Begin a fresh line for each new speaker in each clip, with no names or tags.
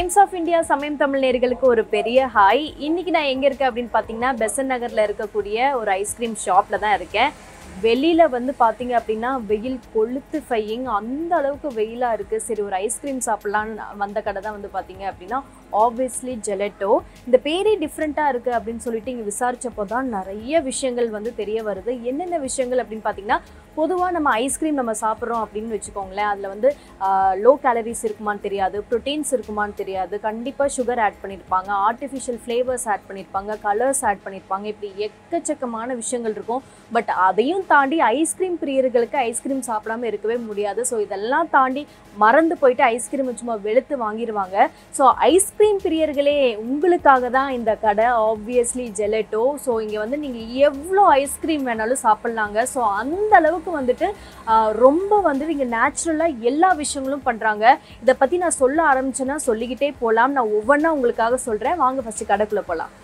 times of India சமயம் தமிழ் நேர்களுக்கு ஒரு பெரிய ஹாய் இன்னைக்கு நான் எங்கே இருக்கேன் அப்படின்னு பார்த்தீங்கன்னா பெசன் நகரில் இருக்கக்கூடிய ஒரு ஐஸ்கிரீம் ஷாப்பில் தான் இருக்கேன் வெளியில் வந்து பார்த்தீங்க அப்படின்னா வெயில் கொளுத்து ஃபையிங் அந்த அளவுக்கு வெயிலாக இருக்குது சரி ஒரு ஐஸ்கிரீம் சாப்பிட்லான்னு வந்த கடை தான் வந்து பார்த்தீங்க அப்படின்னா ஆப்வியஸ்லி ஜெலட்டோ இந்த பேரே டிஃப்ரெண்ட்டாக இருக்குது அப்படின்னு சொல்லிட்டு இங்கே விசாரிச்சப்போ தான் நிறைய விஷயங்கள் வந்து தெரிய வருது என்னென்ன விஷயங்கள் அப்படின்னு பார்த்தீங்கன்னா பொதுவாக நம்ம ஐஸ்கிரீம் நம்ம சாப்பிட்றோம் அப்படின்னு வச்சுக்கோங்களேன் அதில் வந்து லோ கேலரிஸ் இருக்குமான்னு தெரியாது ப்ரோட்டீன்ஸ் இருக்குமான்னு தெரியாது கண்டிப்பாக சுகர் ஆட் பண்ணியிருப்பாங்க ஆர்டிஃபிஷியல் ஃப்ளேவர்ஸ் ஆட் பண்ணியிருப்பாங்க கலர்ஸ் ஆட் பண்ணியிருப்பாங்க இப்படி எக்கச்சக்கமான விஷயங்கள் இருக்கும் பட் அதையும் தாண்டி ஐஸ்கிரீம் பிரியர்களுக்கு ஐஸ்கிரீம் சாப்பிடாம இருக்கவே முடியாது ஸோ இதெல்லாம் தாண்டி மறந்து போயிட்டு ஐஸ்கிரீம் சும்மா வெளுத்து வாங்கிடுவாங்க ஸோ ஐஸ்கிரீம் பிரியர்களே உங்களுக்காக தான் இந்த கடை ஆப்வியஸ்லி ஜெலட்டோ ஸோ இங்கே வந்து நீங்கள் எவ்வளோ ஐஸ்கிரீம் வேணாலும் சாப்பிட்லாங்க ஸோ அந்த அளவுக்கு வந்துட்டு ஆஹ், ரொம்ப வந்து இங்கே நேச்சுரலாக எல்லா விஷயங்களும் பண்ணுறாங்க இதை பற்றி நான் சொல்ல ஆரம்பிச்சேன்னா சொல்லிக்கிட்டே போகலாம் நான் ஒவ்வொன்றா உங்களுக்காக சொல்கிறேன் வாங்க ஃபஸ்ட்டு கடைக்குள்ளே போகலாம்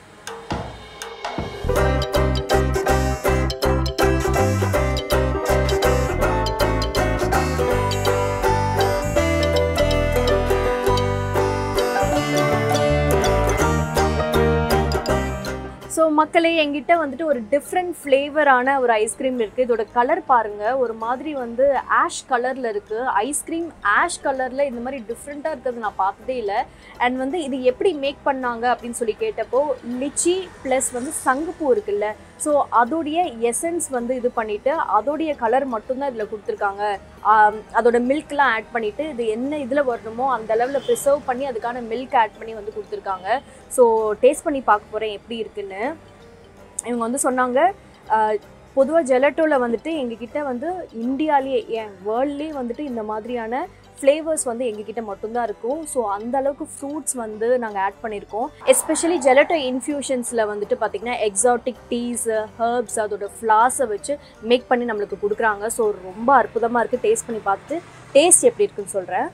ஸோ மக்களே எங்கிட்ட வந்துட்டு ஒரு டிஃப்ரெண்ட் ஃப்ளேவரான ஒரு ஐஸ்கிரீம் இருக்குது இதோட கலர் பாருங்கள் ஒரு மாதிரி வந்து ஆஷ் கலரில் இருக்குது ஐஸ்கிரீம் ஆஷ் கலரில் இந்த மாதிரி டிஃப்ரெண்ட்டாக இருக்கிறது நான் பார்த்ததே இல்லை அண்ட் வந்து இது எப்படி மேக் பண்ணாங்க அப்படின்னு சொல்லி கேட்டப்போ லிச்சி ப்ளஸ் வந்து சங்குப்பூ இருக்குல்ல ஸோ அதோடைய எசன்ஸ் வந்து இது பண்ணிவிட்டு அதோடைய கலர் மட்டும்தான் இதில் கொடுத்துருக்காங்க ஆம், அதோட மில்க்லாம் ஆட் பண்ணிவிட்டு இது என்ன இதில் வரணுமோ அந்த அளவில் ப்ரிசர்வ் பண்ணி அதுக்கான மில்க் ஆட் பண்ணி வந்து கொடுத்துருக்காங்க ஸோ டேஸ்ட் பண்ணி பார்க்க போகிறேன் எப்படி இருக்குன்னு இவங்க வந்து சொன்னாங்க பொதுவாக ஜெலட்டோவில் வந்துட்டு எங்ககிட்ட வந்து இந்தியாலேயே ஏன் வேர்ல்ட்லேயே வந்துட்டு இந்த மாதிரியான ஃப்ளேவர்ஸ் வந்து எங்ககிட்ட மட்டும்தான் இருக்கும் ஸோ அந்த அளவுக்கு ஃப்ரூட்ஸ் வந்து நாங்கள் ஆட் பண்ணியிருக்கோம் எஸ்பெஷலி ஜெலட்டோ இன்ஃப்யூஷன்ஸில் வந்துட்டு பார்த்திங்கன்னா எக்ஸாட்டிக் டீஸ் ஹர்ப்ஸ் அதோட ஃப்ளாஸை வச்சு மேக் பண்ணி நம்மளுக்கு கொடுக்குறாங்க ஸோ ரொம்ப அற்புதமாக இருக்குது டேஸ்ட் பண்ணி பார்த்துட்டு டேஸ்ட் எப்படி இருக்குன்னு சொல்கிறேன்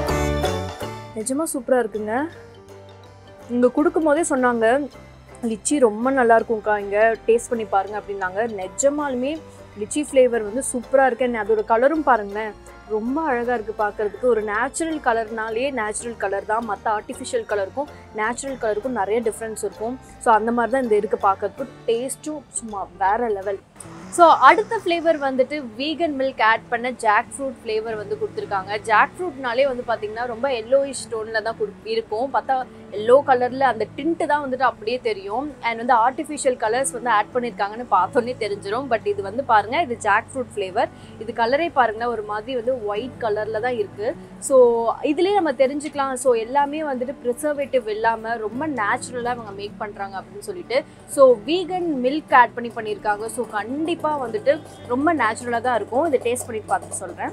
நிஜமாக சூப்பராக இருக்குங்க இங்கே கொடுக்கும்போதே சொன்னாங்க லிச்சி ரொம்ப நல்லா இருக்கும்க்கா இங்கே டேஸ்ட் பண்ணி பாருங்க அப்படின்னாங்க நிஜமாலுமே லிச்சி ஃப்ளேவர் வந்து சூப்பராக இருக்கு And அதோட கலரும் பாருங்களேன் ரொம்ப அழகாக இருக்குது பார்க்கறதுக்கு ஒரு நேச்சுரல் கலர்னாலே நேச்சுரல் கலர் தான் மற்ற ஆர்டிஃபிஷியல் கலருக்கும் நேச்சுரல் கலருக்கும் நிறைய டிஃப்ரென்ஸ் இருக்கும் ஸோ அந்த மாதிரி தான் இந்த இருக்குது பார்க்கறதுக்கு டேஸ்ட்டும் சும்மா வேற லெவல் ஸோ அடுத்த ஃப்ளேவர் வந்துட்டு வீகன் மில்க் ஆட் பண்ண ஜாக் ஃப்ரூட் ஃப்ளேவர் வந்து கொடுத்துருக்காங்க ஜாக் ஃப்ரூட்னாலே வந்து பார்த்தீங்கன்னா ரொம்ப எல்லோயிஷ் டோனில் தான் கொடு இருக்கும் பார்த்தா எல்லோ கலரில் அந்த டிண்ட்டு தான் வந்துட்டு அப்படியே தெரியும் அண்ட் வந்து ஆர்டிஃபிஷியல் கலர்ஸ் வந்து ஆட் பண்ணியிருக்காங்கன்னு பார்த்தோன்னே தெரிஞ்சிடும் பட் இது வந்து பாருங்கள் இது ஜாக் ஃப்ரூட் ஃப்ளேவர் இது கலரே பாருங்கன்னா ஒரு மாதிரி வந்து ஒயிட் கலரில் தான் இருக்குது ஸோ இதுலேயே நம்ம தெரிஞ்சுக்கலாம் ஸோ எல்லாமே வந்துட்டு ப்ரிசர்வேட்டிவ் இல்லாமல் ரொம்ப நேச்சுரலாக அவங்க மேக் பண்ணுறாங்க அப்படின்னு சொல்லிட்டு ஸோ வீகன் மில்க் ஆட் பண்ணி பண்ணியிருக்காங்க ஸோ கண்டிப்பாக வந்துட்டு ரொம்ப நேச்சுரலாக தான் இருக்கும் இதை டேஸ்ட் பண்ணி பார்த்துட்டு சொல்கிறேன்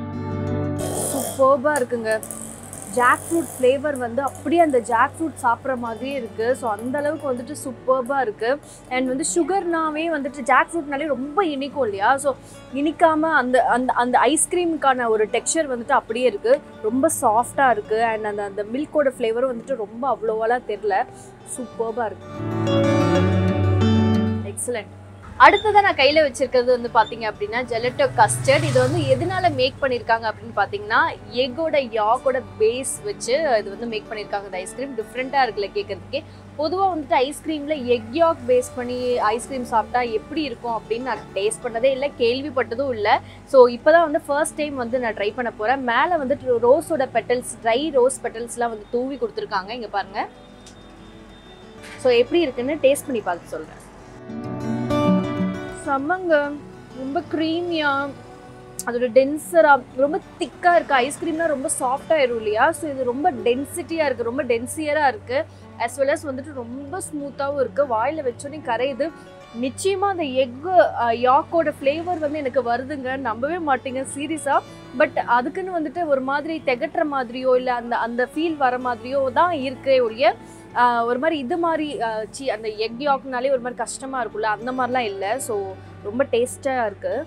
சூப்பர்பாக இருக்குங்க ஜாக் ஃப்ரூட் ஃப்ளேவர் வந்து அப்படியே அந்த ஜாக் ஃப்ரூட் சாப்பிட்ற மாதிரியே இருக்குது ஸோ அந்த அளவுக்கு வந்துட்டு சூப்பர்பாக இருக்குது அண்ட் வந்து சுகர்னாவே வந்துட்டு ஜாக் ஃப்ரூட்னாலே ரொம்ப இனிக்கும் இல்லையா ஸோ இனிக்காமல் அந்த அந்த அந்த ஐஸ்கிரீமுக்கான ஒரு டெக்ஸ்சர் வந்துட்டு அப்படியே இருக்குது ரொம்ப சாஃப்டாக இருக்குது அண்ட் அந்த அந்த மில்கோட ஃப்ளேவரும் வந்துட்டு ரொம்ப அவ்வளோவெல்லாம் தெரில சூப்பர்பாக இருக்குது எக்ஸலண்ட் அடுத்ததாக நான் கையில் வச்சிருக்கிறது வந்து பார்த்தீங்க அப்படின்னா ஜெலட்டோ கஸ்டர்ட் இது வந்து எதனால மேக் பண்ணியிருக்காங்க அப்படின்னு பார்த்தீங்கன்னா எக்கோட யாக்கோட பேஸ் வச்சு இது வந்து மேக் பண்ணியிருக்காங்க இந்த ஐஸ்கிரீம் டிஃப்ரெண்ட்டாக இருக்குல்ல கேட்கறதுக்கே பொதுவாக வந்துட்டு ஐஸ்கிரீமில் எக் யாக் பேஸ் பண்ணி ஐஸ்கிரீம் சாப்பிட்டா எப்படி இருக்கும் அப்படின்னு நான் டேஸ்ட் பண்ணதே இல்லை கேள்விப்பட்டதும் இல்லை ஸோ இப்போ தான் வந்து ஃபர்ஸ்ட் டைம் வந்து நான் ட்ரை பண்ண போகிறேன் மேலே வந்துட்டு ரோஸோட பெட்டல்ஸ் ட்ரை ரோஸ் பெட்டல்ஸ்லாம் வந்து தூவி கொடுத்துருக்காங்க இங்கே பாருங்கள் ஸோ எப்படி இருக்குன்னு டேஸ்ட் பண்ணி பார்த்து சொல்கிறேன் செம்மங்க ரொம்ப க்ரீமியாக அதோட டென்சராக ரொம்ப திக்காக இருக்குது ஐஸ்கிரீம்னா ரொம்ப சாஃப்டாகிடும் இல்லையா ஸோ இது ரொம்ப டென்சிட்டியாக இருக்குது ரொம்ப டென்சியராக இருக்குது as well as வந்துட்டு ரொம்ப ஸ்மூத்தாகவும் இருக்குது வாயில் வச்சோன்னே கரையுது நிச்சயமாக அந்த எக்கு யாக்கோட ஃப்ளேவர் வந்து எனக்கு வருதுங்க நம்பவே மாட்டீங்க சீரியஸாக பட் அதுக்குன்னு வந்துட்டு ஒரு மாதிரி திகட்டுற மாதிரியோ இல்லை அந்த அந்த ஃபீல் வர மாதிரியோ தான் இருக்கே ஒழிய ஆஹ் ஒரு மாதிரி இது மாதிரி ஆஹ் சி அந்த எக் யாக்னாலே ஒரு மாதிரி கஷ்டமாக இருக்கும்ல அந்த மாதிரிலாம் இல்லை ஸோ ரொம்ப டேஸ்ட்டாக இருக்குது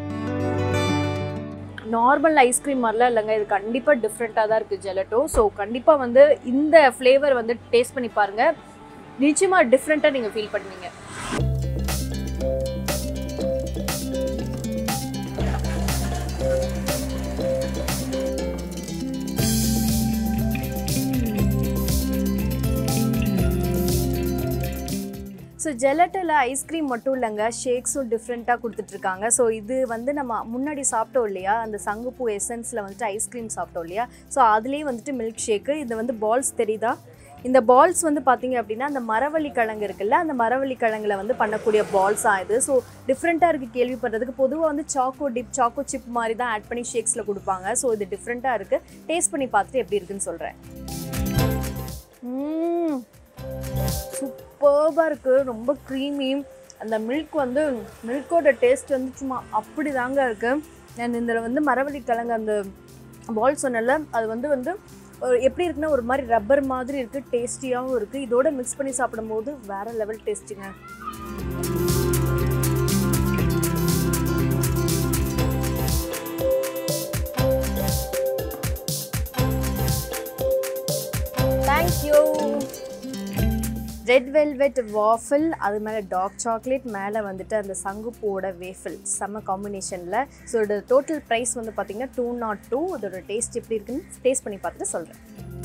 நார்மல் ஐஸ்கிரீம் மாதிரிலாம் இல்லைங்க இது கண்டிப்பாக டிஃப்ரெண்ட்டாக தான் இருக்குது ஜெலட்டோ ஸோ கண்டிப்பாக வந்து இந்த ஃப்ளேவர் வந்து டேஸ்ட் பண்ணி பாருங்கள் நிச்சயமாக டிஃப்ரெண்ட்டாக நீங்கள் ஃபீல் பண்ணுவீங்க ஸோ ஜெலட்டில் ஐஸ்கிரீம் மட்டும் இல்லைங்க ஷேக்ஸும் டிஃப்ரெண்ட்டாக கொடுத்துட்ருக்காங்க ஸோ இது வந்து நம்ம முன்னாடி சாப்பிட்டோம் இல்லையா அந்த சங்குப்பூ எசன்ஸில் வந்துட்டு ஐஸ்கிரீம் சாப்பிட்டோம் இல்லையா ஸோ அதுலேயே வந்துட்டு மில்க் ஷேக்கு இது வந்து பால்ஸ் தெரியுதா இந்த பால்ஸ் வந்து பார்த்தீங்க அப்படின்னா அந்த மரவள்ளி கிழங்கு இருக்குல்ல அந்த மரவள்ளி கிழங்குல வந்து பண்ணக்கூடிய பால்ஸாக இது ஸோ டிஃப்ரெண்ட்டாக இருக்குது கேள்விப்படுறதுக்கு பொதுவாக வந்து சாக்கோ டிப் சாக்கோ சிப் மாதிரி தான் ஆட் பண்ணி ஷேக்ஸில் கொடுப்பாங்க ஸோ இது டிஃப்ரெண்ட்டாக இருக்குது டேஸ்ட் பண்ணி பார்த்துட்டு எப்படி இருக்குன்னு சொல்கிறேன் சூப்பர்பாக இருக்குது ரொம்ப க்ரீமி அந்த மில்க் வந்து மில்கோட டேஸ்ட் வந்து சும்மா அப்படி தாங்க இருக்குது அண்ட் இதில் வந்து மரவள்ளி கிழங்கு அந்த பால் சொன்னல அது வந்து வந்து ஒரு எப்படி இருக்குன்னா ஒரு மாதிரி ரப்பர் மாதிரி இருக்குது டேஸ்டியாகவும் இருக்குது இதோட மிக்ஸ் பண்ணி சாப்பிடும்போது வேற லெவல் டேஸ்ட்டுங்க தேங்க்யூ ரெட் வெல்வெட் வாஃபிள் அது மேலே டார்க் சாக்லேட் மேலே வந்துட்டு அந்த சங்குப்பூவோட வேஃபிள் செம்ம காம்பினேஷனில் ஸோ இதோட டோட்டல் ப்ரைஸ் வந்து பார்த்தீங்கன்னா டூ நாட் டூ இதோட டேஸ்ட் எப்படி இருக்குன்னு டேஸ்ட் பண்ணி பார்த்துட்டு சொல்கிறேன்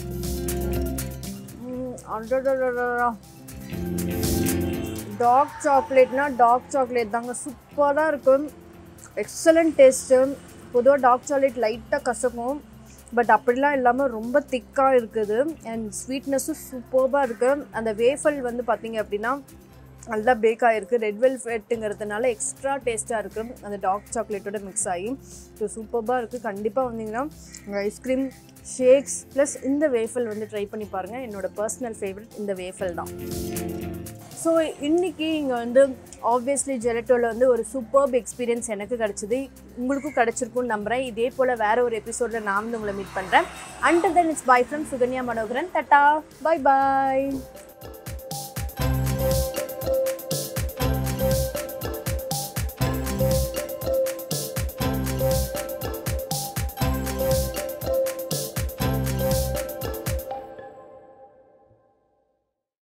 டார்க் சாக்லேட்னா டார்க் சாக்லேட் தாங்க சூப்பராக இருக்கும் எக்ஸலண்ட் டேஸ்ட்டு பொதுவாக டார்க் சாக்லேட் லைட்டாக கசக்கும் பட் அப்படிலாம் இல்லாமல் ரொம்ப திக்காக இருக்குது அண்ட் ஸ்வீட்னஸும் சூப்பர்பாக இருக்குது அந்த வேஃபல் வந்து பார்த்தீங்க அப்படின்னா நல்லா பேக் ஆகிருக்கு ரெட் வெல்ஃபெட்டுங்கிறதுனால எக்ஸ்ட்ரா டேஸ்ட்டாக இருக்குது அந்த டார்க் சாக்லேட்டோட மிக்ஸ் ஆகி ஸோ சூப்பர்பாக இருக்குது கண்டிப்பாக வந்தீங்கன்னா ஐஸ்கிரீம் ஷேக்ஸ் ப்ளஸ் இந்த வேஃபல் வந்து ட்ரை பண்ணி பாருங்கள் என்னோடய பர்சனல் ஃபேவரட் இந்த வேஃபல் தான் ஸோ இன்றைக்கி இங்கே வந்து ஆப்வியஸ்லி ஜெலட்டோவில் வந்து ஒரு சூப்பர்ப் எக்ஸ்பீரியன்ஸ் எனக்கு கிடச்சிது உங்களுக்கும் கிடச்சிருக்கும்னு நம்புகிறேன் இதே போல் வேறு ஒரு எபிசோடில் நான் வந்து உங்களை மீட் பண்ணுறேன் and then it's bye from Sukanya Manoharan tata bye bye